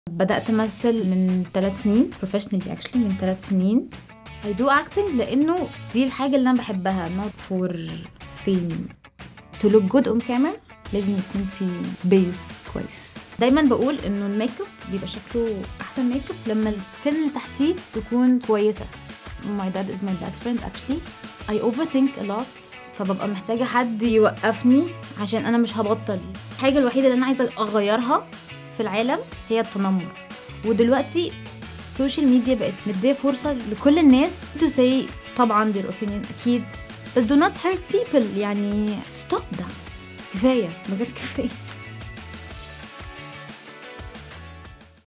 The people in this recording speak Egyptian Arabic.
بدأت أمثل من ثلاث سنين professionally actually من ثلاث سنين I do acting لأنه دي الحاجة اللي أنا بحبها not for fame to look good on camera لازم يكون في بيز كويس دايما بقول انه الميك اب بيبقى شكله احسن ميك اب لما السكن اللي تحتيه تكون كويسه my dad is my best friend actually I overthink a lot فببقى محتاجة حد يوقفني عشان أنا مش هبطل الحاجة الوحيدة اللي أنا عايزة أغيرها في العالم هي التنمر ودلوقتي السوشيال ميديا بقت مديه فرصة لكل الناس to say طبعا their opinion أكيد بس do not hurt people يعني stop that كفاية بجد كفاية